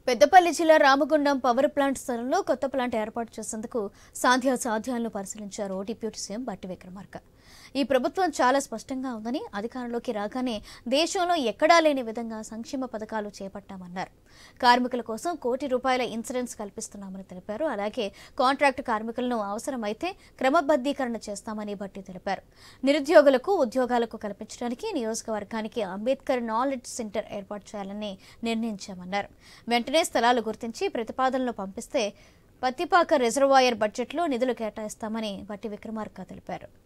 పెద్దపల్లి జిల్లా Ramagundam power plant స్థలంలో కొత్త ప్లాంట్ ఏర్పాటు చేసేందుకు సాధ్య సాధ్యాలను పరిశీలించారు డిప్యూటీ సీఎం బట్టి విక్రమార్క ఈ ప్రభుత్వం చాలా స్పష్టంగా ఉందని అధికారంలోకి రాగానే దేశంలో ఎక్కడా లేని విధంగా సంక్షేమ పథకాలు చేపట్టామన్నారు కార్మికుల కోసం కోటి రూపాయల ఇన్సూరెన్స్ కల్పిస్తున్నామని తెలిపారు అలాగే కాంట్రాక్ట్ కార్మికులను అవసరమైతే క్రమబద్ధీకరణ చేస్తామని బట్టి తెలిపారు నిరుద్యోగులకు ఉద్యోగాలకు కల్పించడానికి నియోజకవర్గానికి అంబేద్కర్ నాలెడ్జ్ సెంటర్ ఏర్పాటు చేయాలని నిర్ణయించామన్నారు వెంటనే స్థలాలు గుర్తించి ప్రతిపాదనలు పంపిస్తే పత్తిపాక రిజర్వాయర్ బడ్జెట్లో నిధులు కేటాయిస్తామని బట్టి విక్రమార్క తెలిపారు